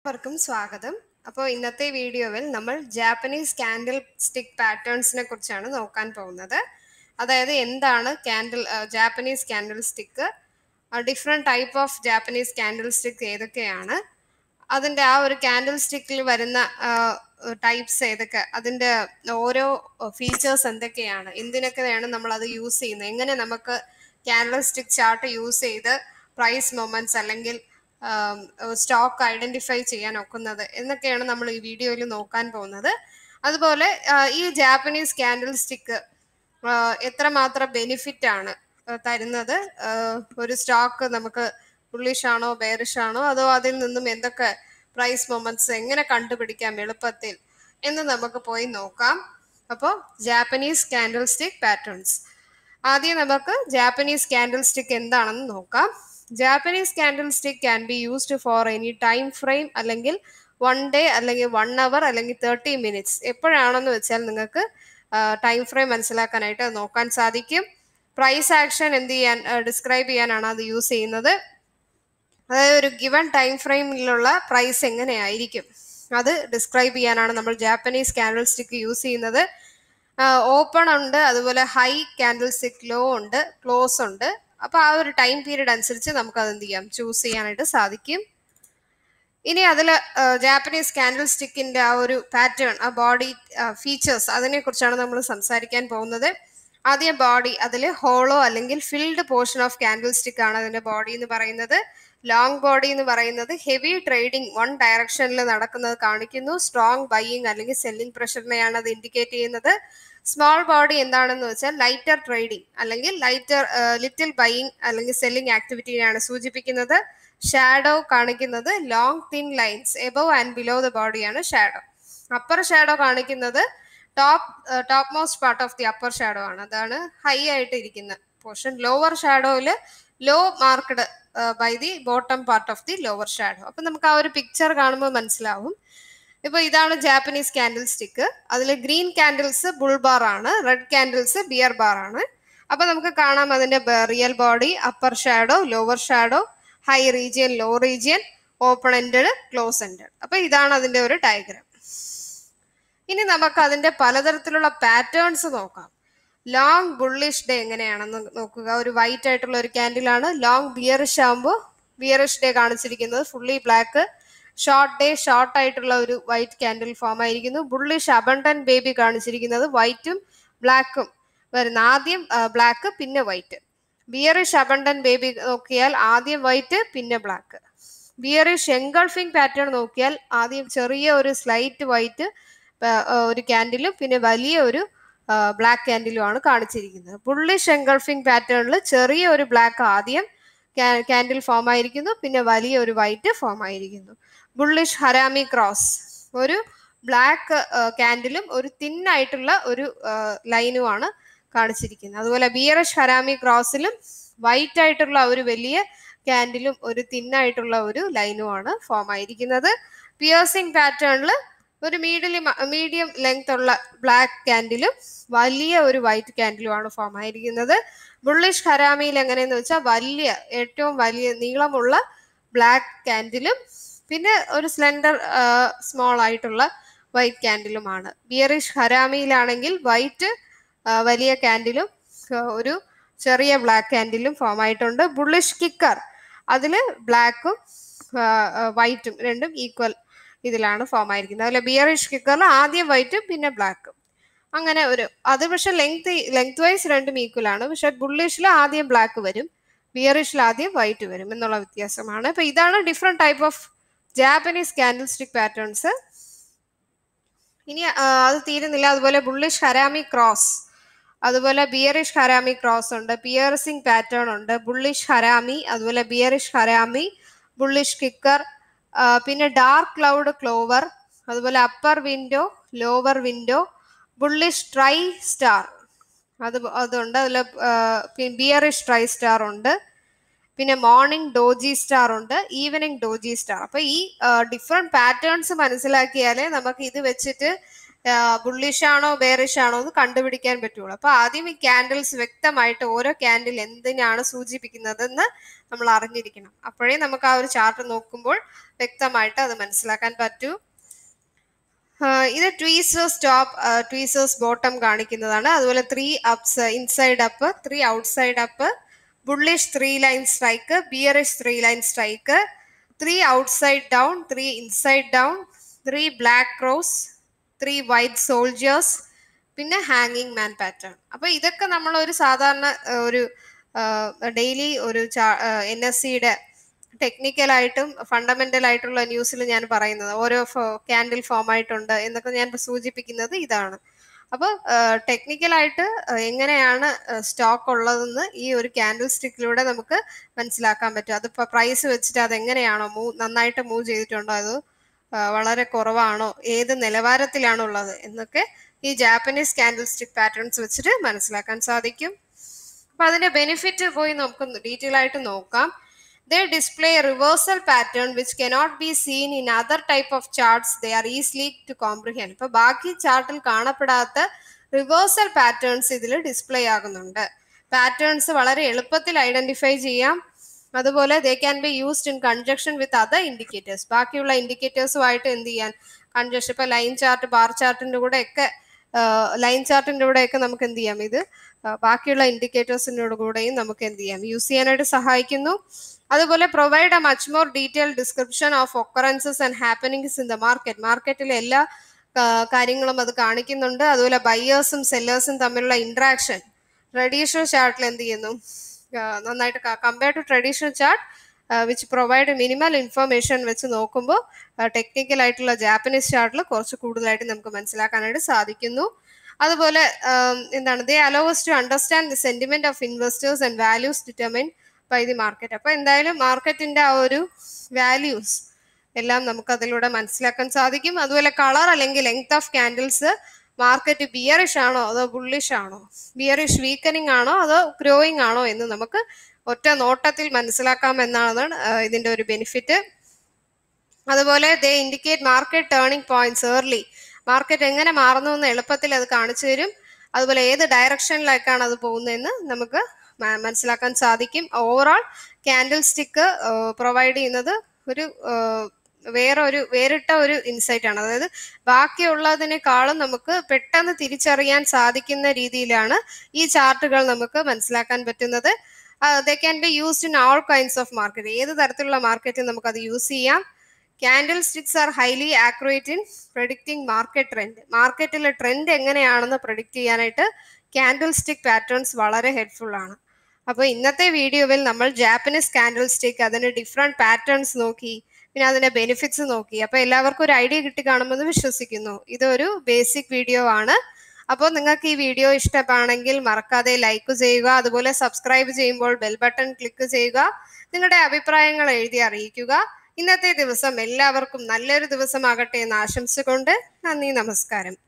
എല്ലാവർക്കും സ്വാഗതം അപ്പോൾ ഇന്നത്തെ വീഡിയോയിൽ നമ്മൾ ജാപ്പനീസ് കാൻഡിൽ സ്റ്റിക്ക് പാറ്റേൺസിനെ കുറിച്ചാണ് നോക്കാൻ പോകുന്നത് അതായത് എന്താണ് candle Japanese candlestick different type of Japanese candlestick ഏതൊക്കെയാണ് അതിൻ്റെ ആ ഒരു കാൻഡിൽ സ്റ്റിക്കിൽ വരുന്ന ടൈപ്സ് ഏതൊക്കെ അതിൻ്റെ ഓരോ ഫീച്ചേഴ്സ് എന്തൊക്കെയാണ് എന്തിനൊക്കെ വേണം നമ്മൾ അത് യൂസ് ചെയ്യുന്നത് എങ്ങനെ നമുക്ക് കാൻഡിൽ സ്റ്റിക്ക് ചാർട്ട് യൂസ് ചെയ്ത് പ്രൈസ് മൊമെന്റ്സ് അല്ലെങ്കിൽ സ്റ്റോക്ക് ഐഡന്റിഫൈ ചെയ്യാൻ ഒക്കുന്നത് എന്നൊക്കെയാണ് നമ്മൾ ഈ വീഡിയോയിൽ നോക്കാൻ പോകുന്നത് അതുപോലെ ഈ ജാപ്പനീസ് കാൻഡിൽ സ്റ്റിക്ക് എത്രമാത്രം ബെനിഫിറ്റ് ആണ് തരുന്നത് ഒരു സ്റ്റോക്ക് നമുക്ക് ബുള്ളിഷ് ആണോ ബെയറിഷ് ആണോ അതോ അതിൽ നിന്നും എന്തൊക്കെ പ്രൈസ് മൊമെന്റ്സ് എങ്ങനെ കണ്ടുപിടിക്കാം എളുപ്പത്തിൽ എന്ന് നമുക്ക് പോയി നോക്കാം അപ്പോൾ ജാപ്പനീസ് കാൻഡിൽ സ്റ്റിക്ക് പാറ്റേൺസ് ആദ്യം നമുക്ക് ജാപ്പനീസ് കാൻഡിൽ സ്റ്റിക്ക് എന്താണെന്ന് നോക്കാം Japanese candlestick can be used for any time frame അല്ലെങ്കിൽ വൺ ഡേ അല്ലെങ്കിൽ വൺ അവർ അല്ലെങ്കിൽ തേർട്ടി മിനിറ്റ്സ് എപ്പോഴാണെന്ന് വെച്ചാൽ നിങ്ങൾക്ക് ടൈം ഫ്രെയിം മനസ്സിലാക്കാനായിട്ട് നോക്കാൻ സാധിക്കും പ്രൈസ് ആക്ഷൻ എന്ത് ചെയ്യാൻ ഡിസ്ക്രൈബ് ചെയ്യാനാണ് അത് യൂസ് ചെയ്യുന്നത് അതായത് ഒരു ഗിവൺ ടൈം ഫ്രെയിമിലുള്ള പ്രൈസ് എങ്ങനെയായിരിക്കും അത് ഡിസ്ക്രൈബ് ചെയ്യാനാണ് നമ്മൾ ജാപ്പനീസ് കാൻഡിൽ സ്റ്റിക്ക് യൂസ് ചെയ്യുന്നത് ഓപ്പൺ ഉണ്ട് അതുപോലെ ഹൈ കാൻഡിൽ സ്റ്റിക്ക് ലോ ഉണ്ട് ക്ലോസ് ഉണ്ട് അപ്പോൾ ആ ഒരു ടൈം പീരീഡ് അനുസരിച്ച് നമുക്ക് അത് എന്ത് ചെയ്യാം ചൂസ് ചെയ്യാനായിട്ട് സാധിക്കും ഇനി അതിൽ ജാപ്പനീസ് കാൻഡിൽ സ്റ്റിക്കിന്റെ ആ ഒരു പാറ്റേൺ ആ ബോഡി ഫീച്ചേഴ്സ് അതിനെ കുറിച്ചാണ് നമ്മൾ സംസാരിക്കാൻ പോകുന്നത് ആദ്യം ബോഡി അതിൽ ഹോളോ അല്ലെങ്കിൽ filled portion of candlestick ആണ് അതിന്റെ ബോഡി എന്ന് പറയുന്നത് ലോങ് ബോഡി എന്ന് പറയുന്നത് ഹെവി ട്രേഡിംഗ് വൺ ഡയറക്ഷനിൽ നടക്കുന്നത് കാണിക്കുന്നു സ്ട്രോങ് ബൈയിങ് അല്ലെങ്കിൽ സെല്ലിംഗ് പ്രഷറിനെയാണ് അത് ഇൻഡിക്കേറ്റ് ചെയ്യുന്നത് സ്മോൾ ബോഡി എന്താണെന്ന് വെച്ചാൽ ലൈറ്റർ ട്രേഡിംഗ് അല്ലെങ്കിൽ ലൈറ്റർ ലിറ്റിൽ ബൈയിങ് അല്ലെങ്കിൽ സെല്ലിംഗ് ആക്ടിവിറ്റിയാണ് സൂചിപ്പിക്കുന്നത് ഷാഡോ കാണിക്കുന്നത് long thin lines above and below the ബോഡിയാണ് ഷാഡോ അപ്പർ ഷാഡോ കാണിക്കുന്നത് top topmost part of the upper shadow ആണ് അതാണ് ഹൈ ആയിട്ട് ഇരിക്കുന്ന പോർഷൻ ലോവർ ഷാഡോയിൽ low marked by the bottom part of the lower shadow അപ്പൊ നമുക്ക് ആ ഒരു പിക്ചർ കാണുമ്പോൾ മനസ്സിലാവും ഇപ്പൊ ഇതാണ് ജാപ്പനീസ് കാൻഡിൽ സ്റ്റിക്ക് അതിൽ ഗ്രീൻ കാൻഡിൽസ് ബുൾ ബാർ ആണ് റെഡ് കാൻഡിൽസ് ബിയർ ബാർ ആണ് അപ്പൊ നമുക്ക് കാണാം അതിന്റെ real body upper shadow lower shadow high region low region open ended close ended അപ്പൊ ഇതാണ് അതിന്റെ ഒരു ഡയഗ്രാം ഇനി നമുക്ക് അതിന്റെ പലതരത്തിലുള്ള പാറ്റേൺസ് നോക്കാം ലോങ് ബുള്ളിഷ് ഡേ എങ്ങനെയാണെന്ന് നോക്കുക ഒരു വൈറ്റ് ആയിട്ടുള്ള ഒരു ക്യാൻഡിലാണ് ലോങ് ബിയറിഷ് ആകുമ്പോൾ ബിയറിഷ് ഡേ കാണിച്ചിരിക്കുന്നത് fully black short day short ആയിട്ടുള്ള ഒരു വൈറ്റ് ക്യാൻഡിൽ ഫോം ആയിരിക്കുന്നു ബുള്ളിഷ് അബണ്ടൻ ബേബി കാണിച്ചിരിക്കുന്നത് വൈറ്റും ബ്ലാക്കും വരുന്ന ആദ്യം ബ്ലാക്ക് പിന്നെ വൈറ്റ് ബിയറിഷ് അബണ്ടൻ ബേബി നോക്കിയാൽ ആദ്യം വൈറ്റ് പിന്നെ ബ്ലാക്ക് ബിയറിഷ് എൻഗൾഫിംഗ് പാറ്റേൺ നോക്കിയാൽ ആദ്യം ചെറിയ ഒരു സ്ലൈറ്റ് വൈറ്റ് ഒരു ക്യാൻഡിലും പിന്നെ വലിയ ഒരു ബ്ലാക്ക് ക്യാൻഡിലും ആണ് കാണിച്ചിരിക്കുന്നത് ബുള്ളിഷ് എൻഗൾഫിംഗ് പാറ്റേണിൽ ചെറിയ ഒരു ബ്ലാക്ക് ആദ്യം ക്യാൻഡിൽ ഫോം ആയിരിക്കുന്നു പിന്നെ വലിയ ഒരു വൈറ്റ് ഫോം ആയിരിക്കുന്നു ബുള്ളിഷ് ഹരാമി ക്രോസ് ഒരു ബ്ലാക്ക് ക്യാൻഡിലും ഒരു തിന്നായിട്ടുള്ള ഒരു ലൈനുമാണ് കാണിച്ചിരിക്കുന്നത് അതുപോലെ ബിയറിഷ് ഹരാമി ക്രോസിലും വൈറ്റ് ആയിട്ടുള്ള ഒരു വലിയ ക്യാൻഡിലും ഒരു തിന്നായിട്ടുള്ള ഒരു ലൈനുമാണ് ഫോം ആയിരിക്കുന്നത് പിയേഴ്സിംഗ് പാറ്റേണിൽ ഒരു മീഡിയം മീഡിയം ലെങ്ത് ഉള്ള ബ്ലാക്ക് ക്യാൻഡിലും വലിയ ഒരു വൈറ്റ് ക്യാൻഡിലുമാണ് ഫോം ആയിരിക്കുന്നത് ബുള്ളിഷ് ഹരാമിയിൽ എങ്ങനെയെന്ന് വെച്ചാൽ വലിയ ഏറ്റവും വലിയ നീളമുള്ള ബ്ലാക്ക് ക്യാൻഡിലും പിന്നെ ഒരു സ്ലെൻഡർ സ്മോൾ ആയിട്ടുള്ള വൈറ്റ് ക്യാൻഡിലുമാണ് ബിയറിഷ് ഹരാമിയിലാണെങ്കിൽ വൈറ്റ് വലിയ ക്യാൻഡിലും ഒരു ചെറിയ ബ്ലാക്ക് ക്യാൻഡിലും ഫോം ആയിട്ടുണ്ട് ബുള്ളിഷ് കിക്കർ അതിൽ ബ്ലാക്കും വൈറ്റും രണ്ടും ഈക്വൽ ഇതിലാണ് ഫോം ആയിരിക്കുന്നത് അതുപോലെ ബിയറിഷ് കിക്കറിൽ ആദ്യം വൈറ്റും പിന്നെ ബ്ലാക്കും അങ്ങനെ ഒരു അത് പക്ഷെ ലെങ്ത് ലെങ്ത് വൈസ് രണ്ടും ഈക്വൽ ആണ് പക്ഷെ ബുള്ളിഷിൽ ആദ്യം ബ്ലാക്ക് വരും ബിയറിഷിൽ ആദ്യം വൈറ്റ് വരും എന്നുള്ള വ്യത്യാസമാണ് അപ്പൊ ഇതാണ് different type of Japanese candlestick patterns ഇനി അത് തീരുന്നില്ല അതുപോലെ ബുള്ളിഷ് ഹരാമി ക്രോസ് അതുപോലെ ബിയറിഷ് ഹരാമി ക്രോസ് ഉണ്ട് പിയർസിംഗ് പാറ്റേൺ ഉണ്ട് ബുള്ളിഷ് ഹരാമി അതുപോലെ ബിയറിഷ് ഹരാമി ബുള്ളിഷ് കിക്കർ പിന്നെ ഡാർക്ക് ക്ലൗഡ് ക്ലോവർ അതുപോലെ upper window lower window bullish tri star അത് അതുണ്ട് അതിൽ ബിയറിഷ് ട്രൈ സ്റ്റാർ ഉണ്ട് പിന്നെ മോർണിംഗ് ഡോജി സ്റ്റാർ ഉണ്ട് ഈവനിങ് ഡോജി സ്റ്റാർ അപ്പൊ ഈ ഡിഫറെന്റ് പാറ്റേൺസ് മനസ്സിലാക്കിയാലേ നമുക്ക് ഇത് വെച്ചിട്ട് ബുള്ളിഷ് ആണോ ബേറിഷ് ആണോ എന്ന് കണ്ടുപിടിക്കാൻ പറ്റുള്ളൂ അപ്പൊ ആദ്യം ഈ ക്യാൻഡിൽസ് വ്യക്തമായിട്ട് ഓരോ ക്യാൻഡിൽ എന്തിനാണ് സൂചിപ്പിക്കുന്നതെന്ന് നമ്മൾ അറിഞ്ഞിരിക്കണം അപ്പോഴേ നമുക്ക് ആ ഒരു ചാർട്ട് നോക്കുമ്പോൾ വ്യക്തമായിട്ട് അത് മനസ്സിലാക്കാൻ പറ്റൂ ആഹ് ഇത് ട്വീസേഴ്സ് ടോപ്പ് ട്വീസേഴ്സ് ബോട്ടം കാണിക്കുന്നതാണ് അതുപോലെ three ups inside up three outside up bullish three line strike bearish three line strike three outside down three inside down three black crows three white soldiers പിന്നെ ഹാങ്ങിങ് മാൻ pattern അപ്പൊ ഇതൊക്കെ നമ്മൾ ഒരു സാധാരണ ആഹ് ഒരു ഡെയിലി ഒരു എൻ എസ് സിയുടെ ടെക്നിക്കലായിട്ടും ഫണ്ടമെന്റൽ ആയിട്ടുള്ള ന്യൂസിൽ ഞാൻ പറയുന്നത് ഓരോ ക്യാൻഡിൽ ഫോം ആയിട്ടുണ്ട് എന്നൊക്കെ ഞാൻ സൂചിപ്പിക്കുന്നത് ഇതാണ് അപ്പോൾ ടെക്നിക്കലായിട്ട് എങ്ങനെയാണ് സ്റ്റോക്ക് ഉള്ളതെന്ന് ഈ ഒരു ക്യാൻഡിൽ സ്റ്റിക്കിലൂടെ നമുക്ക് മനസ്സിലാക്കാൻ പറ്റും അതിപ്പോൾ പ്രൈസ് വെച്ചിട്ട് അത് എങ്ങനെയാണോ മൂവ് നന്നായിട്ട് മൂവ് ചെയ്തിട്ടുണ്ടോ അത് ആ, വളരെ കുറവാണോ ഏത് നിലവാരത്തിലാണോ ഉള്ളത് എന്നൊക്കെ ഈ ജാപ്പനീസ് ക്യാൻഡിൽ സ്റ്റിക് പാറ്റേൺസ് വെച്ചിട്ട് മനസ്സിലാക്കാൻ സാധിക്കും അപ്പൊ അതിന്റെ ബെനിഫിറ്റ് പോയി നമുക്ക് ഡീറ്റെയിൽ ആയിട്ട് നോക്കാം they display reversal pattern which cannot be seen in other type of charts they are easily to comprehend ഇപ്പൊ ബാക്കി ചാർട്ടിൽ കാണപ്പെടാത്ത റിവേഴ്സൽ പാറ്റേൺസ് ഇതിൽ ഡിസ്പ്ലേ ആകുന്നുണ്ട് പാറ്റേൺസ് വളരെ എളുപ്പത്തിൽ ഐഡന്റിഫൈ ചെയ്യാം അതുപോലെ they can be used in conjunction with other indicators ബാക്കിയുള്ള ഇൻഡിക്കേറ്റേഴ്സുമായിട്ട് എന്ത് ചെയ്യാൻ കൺജക്ഷൻ ഇപ്പൊ ലൈൻ ചാർട്ട് ബാർ ചാർട്ടിന്റെ കൂടെ ഒക്കെ ലൈൻ ചാർട്ടിന്റെ കൂടെ ഒക്കെ നമുക്ക് എന്ത് ചെയ്യാം ഇത് ആ, ബാക്കിയുള്ള ഇൻഡിക്കേറ്റേഴ്സിന്റെ കൂടെയും നമുക്ക് എന്ത് ചെയ്യാം യൂസ് ചെയ്യാനായിട്ട് സഹായിക്കുന്നു അതുപോലെ provide a much more detail description of occurrences and happenings in the market മാർക്കറ്റിലെ എല്ലാ ആ, കാര്യങ്ങളും അത് കാണിക്കുന്നുണ്ട് അതുപോലെ ബയേഴ്സും സെല്ലേഴ്സും തമ്മിലുള്ള ഇന്ററാക്ഷൻ ട്രഡീഷണൽ ചാർട്ടിൽ എന്ത് ചെയ്യുന്നു ആ, നന്നായിട്ട് compare to traditional chart which provide minimal information വെച്ച് നോക്കുമ്പോൾ ടെക്നിക്കൽ ആയിട്ടുള്ള ജാപ്പനീസ് ചാർട്ടിൽ കുറച്ച് കൂടുതലായിട്ട് നമുക്ക് മനസ്സിലാക്കാനായിട്ട് സാധിക്കുന്നു അതുപോലെ ആം, എന്താണ് they allows to understand the sentiment of investors and values determine by the market അപ്പൊ എന്തായാലും മാർക്കറ്റിന്റെ ആ ഒരു വാല്യൂസ് എല്ലാം നമുക്ക് അതിലൂടെ മനസ്സിലാക്കാൻ സാധിക്കും അതുപോലെ കളർ അല്ലെങ്കിൽ length of candles market bearish ആണോ അതോ ബുള്ളിഷ് ആണോ ബിയറിഷ് വീക്കനിങ് ആണോ അതോ ഗ്രോയിങ് ആണോ എന്ന് നമുക്ക് ഒറ്റ നോട്ടത്തിൽ മനസ്സിലാക്കാം എന്നാണ് ആ, ഇതിന്റെ ഒരു ബെനിഫിറ്റ് അതുപോലെ they indicate market turning points early market എങ്ങനെ മാറുന്നു എന്ന് എളുപ്പത്തിൽ അത് കാണിച്ചു തരും അതുപോലെ ഏത് ഡയറക്ഷനിലേക്കാണ് അത് പോകുന്നതെന്ന് നമുക്ക് മ- മനസ്സിലാക്കാൻ സാധിക്കും ഓവറോൾ ക്യാൻഡിൽ സ്റ്റിക്ക് പ്രൊവൈഡ് ചെയ്യുന്നത് ഒരു ആ, വേറെ ഒരു വേറിട്ട ഒരു ഇൻസൈറ്റ് ആണ് അതായത് ബാക്കിയുള്ളതിനേക്കാളും നമുക്ക് പെട്ടെന്ന് തിരിച്ചറിയാൻ സാധിക്കുന്ന രീതിയിലാണ് ഈ ചാർട്ടുകൾ നമുക്ക് മനസ്സിലാക്കാൻ പറ്റുന്നത് they can be used in all kinds of market ഏത് തരത്തിലുള്ള മാർക്കറ്റിൽ നമുക്ക് അത് യൂസ് ചെയ്യാം candle sticks are highly accurate in predicting market trend മാർക്കറ്റിലെ ട്രെൻഡ് എങ്ങനെയാണെന്ന് പ്രഡിക്റ്റ് ചെയ്യാനായിട്ട് ക്യാൻഡിൽ സ്റ്റിക് പാറ്റേൺസ് വളരെ ഹെൽപ്ഫുൾ ആണ് അപ്പോൾ ഇന്നത്തെ വീഡിയോയിൽ നമ്മൾ ജാപ്പനീസ് ക്യാൻഡിൽ സ്റ്റിക്ക് അതിന്റെ ഡിഫറെന്റ് പാറ്റേൺസ് നോക്കി പിന്നെ അതിന്റെ ബെനിഫിറ്റ്സ് നോക്കി അപ്പോൾ എല്ലാവർക്കും ഒരു ഐഡിയ കിട്ടി കാണുമെന്ന് വിശ്വസിക്കുന്നു ഇതൊരു ബേസിക് വീഡിയോ ആണ് അപ്പോൾ നിങ്ങൾക്ക് ഈ വീഡിയോ ഇഷ്ടമാണെങ്കിൽ മറക്കാതെ ലൈക്ക് ചെയ്യുക അതുപോലെ സബ്സ്ക്രൈബ് ചെയ്യുമ്പോൾ ബെൽ ബട്ടൺ ക്ലിക്ക് ചെയ്യുക നിങ്ങളുടെ അഭിപ്രായങ്ങൾ എഴുതി അറിയിക്കുക ഇന്നത്തെ ദിവസം എല്ലാവർക്കും നല്ലൊരു ദിവസമാകട്ടെ എന്ന് ആശംസിച്ചുകൊണ്ട് നന്ദി നമസ്കാരം